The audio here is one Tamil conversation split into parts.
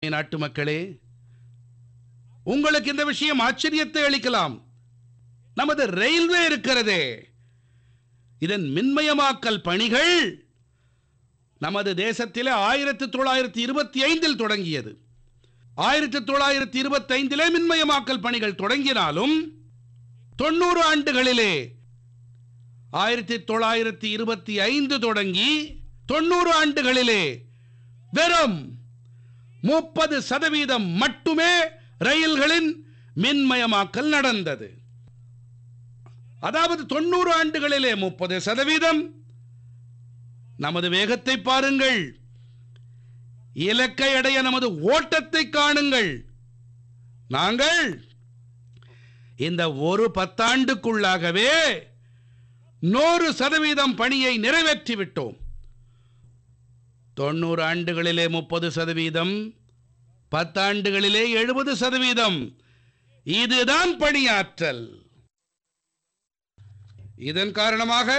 நாட்டு மக்களே உங்களுக்கு இந்த விஷயம் ஆச்சரியத்தை அளிக்கலாம் நமது ரயில்வே இருக்கிறதே இதன் மின்மயமாக்கல் பணிகள் நமது தேசத்திலே ஆயிரத்தி தொள்ளாயிரத்தி இருபத்தி ஐந்தில் தொடங்கியது ஆயிரத்தி தொள்ளாயிரத்தி இருபத்தி ஐந்திலே மின்மயமாக்கல் பணிகள் தொடங்கினாலும் தொண்ணூறு ஆண்டுகளிலே ஆயிரத்தி தொள்ளாயிரத்தி இருபத்தி ஐந்து தொடங்கி தொண்ணூறு ஆண்டுகளிலே வெறும் முப்பது சதவீதம் மட்டுமே ரயில்களின் மின்மயமாக்கல் நடந்தது அதாவது தொண்ணூறு ஆண்டுகளிலே முப்பது சதவீதம் நமது வேகத்தை பாருங்கள் இலக்கை அடைய நமது ஓட்டத்தை காணுங்கள் நாங்கள் இந்த ஒரு பத்தாண்டுக்குள்ளாகவே நூறு சதவீதம் பணியை நிறைவேற்றி விட்டோம் தொண்ணூறு ஆண்டுகளிலே முப்பது சதவீதம் பத்தாண்டுகளிலே எழுபது சதவீதம் இதுதான் பணியாற்றல் இதன் காரணமாக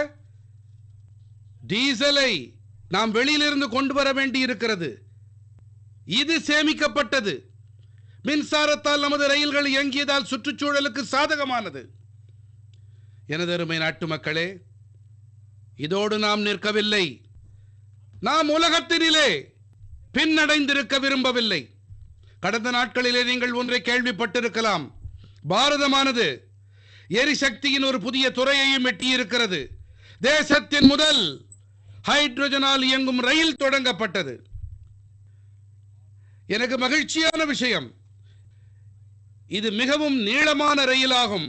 டீசலை நாம் வெளியிலிருந்து கொண்டு வர வேண்டி இருக்கிறது இது சேமிக்கப்பட்டது மின்சாரத்தால் நமது ரயில்கள் இயங்கியதால் சுற்றுச்சூழலுக்கு சாதகமானது எனது அருமை நாட்டு மக்களே இதோடு நாம் நிற்கவில்லை நாம் உலகத்தினிலே பின்னடைந்திருக்க விரும்பவில்லை கடந்த நாட்களிலே நீங்கள் ஒன்றை கேள்விப்பட்டிருக்கலாம் பாரதமானது எரிசக்தியின் ஒரு புதிய துறையையும் எட்டியிருக்கிறது தேசத்தின் முதல் ஹைட்ரஜனால் இயங்கும் ரயில் தொடங்கப்பட்டது எனக்கு மகிழ்ச்சியான விஷயம் இது மிகவும் நீளமான ரயிலாகும்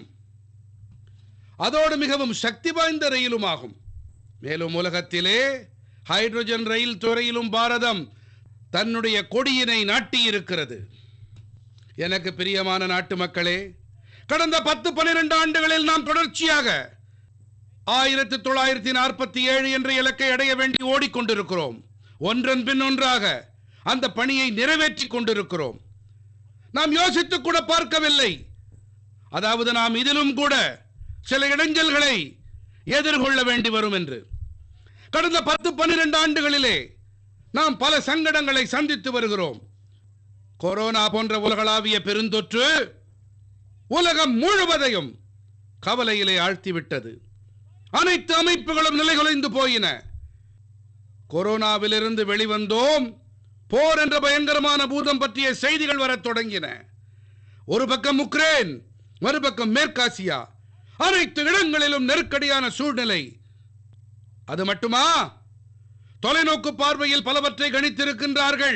அதோடு மிகவும் சக்தி வாய்ந்த ரயிலுமாகும் மேலும் உலகத்திலே ஹைட்ரஜன் ரயில் துறையிலும் பாரதம் தன்னுடைய கொடியினை நாட்டியிருக்கிறது எனக்கு பிரியமான நாட்டு மக்களே கடந்த பத்து பன்னிரண்டு ஆண்டுகளில் நாம் தொடர்ச்சியாக ஆயிரத்தி தொள்ளாயிரத்தி நாற்பத்தி ஏழு என்ற இலக்கை அடைய வேண்டி ஓடிக்கொண்டிருக்கிறோம் ஒன்றன் பின் ஒன்றாக அந்த பணியை நிறைவேற்றிக் கொண்டிருக்கிறோம் நாம் யோசித்து கூட பார்க்கவில்லை அதாவது நாம் இதிலும் கூட சில இடைஞ்சல்களை எதிர்கொள்ள வேண்டி வரும் என்று கடந்த பத்து பன்னிரண்டு ஆண்டுகளிலே நாம் பல சங்கடங்களை சந்தித்து வருகிறோம் கொரோனா போன்ற உலகளாவிய பெருந்தொற்று உலகம் முழுவதையும் கவலையிலே ஆழ்த்திவிட்டது அனைத்து அமைப்புகளும் நிலைகுலைந்து போயின கொரோனாவிலிருந்து வெளிவந்தோம் போர் என்ற பயங்கரமான பூதம் பற்றிய செய்திகள் வரத் தொடங்கின ஒரு பக்கம் உக்ரைன் மறுபக்கம் மேற்காசியா அனைத்து இடங்களிலும் நெருக்கடியான சூழ்நிலை அது மட்டுமா தொலைநோக்கு பார்வையில் பலவற்றை கணித்திருக்கின்றார்கள்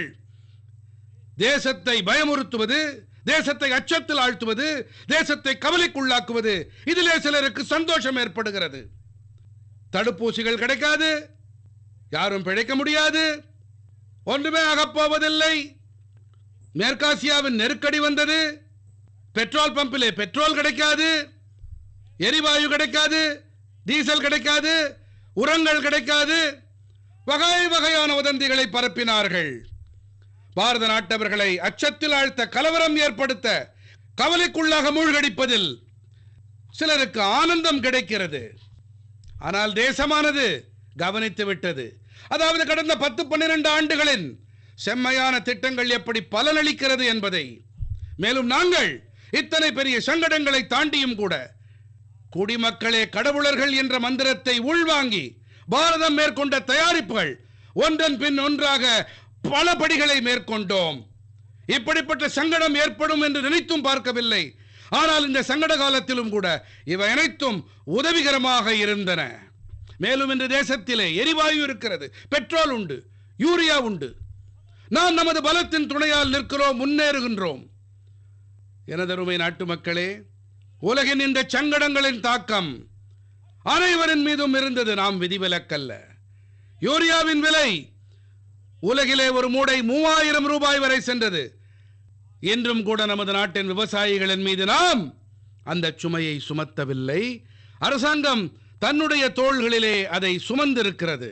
தேசத்தை பயமுறுத்துவது தேசத்தை அச்சத்தில் ஆழ்த்துவது தேசத்தை கவலைக்குள்ளாக்குவது இதிலே சிலருக்கு சந்தோஷம் ஏற்படுகிறது தடுப்பூசிகள் கிடைக்காது யாரும் பிழைக்க முடியாது ஒன்றுமே ஆகப்போவதில்லை மேற்காசியாவின் நெருக்கடி வந்தது பெட்ரோல் பம்பிலே பெட்ரோல் கிடைக்காது எரிவாயு கிடைக்காது டீசல் கிடைக்காது உரங்கள் கிடைக்காது வகை வகையான வதந்திகளை பரப்பினார்கள் பாரத நாட்டவர்களை அச்சத்தில் ஆழ்த்த கலவரம் ஏற்படுத்த கவலைக்குள்ளாக மூழ்கடிப்பதில் சிலருக்கு ஆனந்தம் கிடைக்கிறது ஆனால் தேசமானது கவனித்து விட்டது அதாவது கடந்த பத்து பன்னிரண்டு ஆண்டுகளின் செம்மையான திட்டங்கள் எப்படி பலனளிக்கிறது என்பதை மேலும் நாங்கள் இத்தனை பெரிய சங்கடங்களை தாண்டியும் கூட குடிமக்களே கடவுளர்கள் என்ற மந்திரத்தை உள்வாங்கி பாரதம் மேற்கொண்ட தயாரிப்புகள் ஒன்றன் பின் ஒன்றாக பல படிகளை மேற்கொண்டோம் இப்படிப்பட்ட சங்கடம் ஏற்படும் என்று நினைத்தும் பார்க்கவில்லை ஆனால் இந்த சங்கட காலத்திலும் கூட இவை அனைத்தும் உதவிகரமாக இருந்தன மேலும் இந்த தேசத்திலே எரிவாயு இருக்கிறது பெட்ரோல் உண்டு யூரியா உண்டு நாம் நமது பலத்தின் துணையால் நிற்கிறோம் முன்னேறுகின்றோம் எனதருமை நாட்டு மக்களே உலகின் இந்த சங்கடங்களின் தாக்கம் அனைவரின் மீதும் இருந்தது நாம் விதிவிலக்கல்ல யூரியாவின் விலை உலகிலே ஒரு மூடை மூவாயிரம் ரூபாய் வரை சென்றது இன்றும் கூட நமது நாட்டின் விவசாயிகளின் மீது நாம் அந்த சுமையை சுமத்தவில்லை அரசாங்கம் தன்னுடைய தோள்களிலே அதை சுமந்திருக்கிறது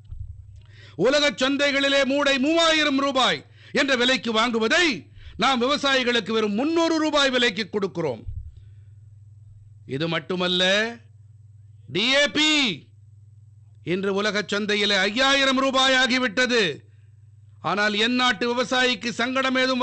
உலக சந்தைகளிலே மூடை மூவாயிரம் ரூபாய் என்ற விலைக்கு வாங்குவதை நாம் விவசாயிகளுக்கு வெறும் முன்னூறு ரூபாய் விலைக்கு கொடுக்கிறோம் இது மட்டுமல்ல டிஏபி இன்று உலக சந்தையில் ஐயாயிரம் ரூபாய் ஆகிவிட்டது ஆனால் என் நாட்டு விவசாயிக்கு சங்கடம் ஏதும்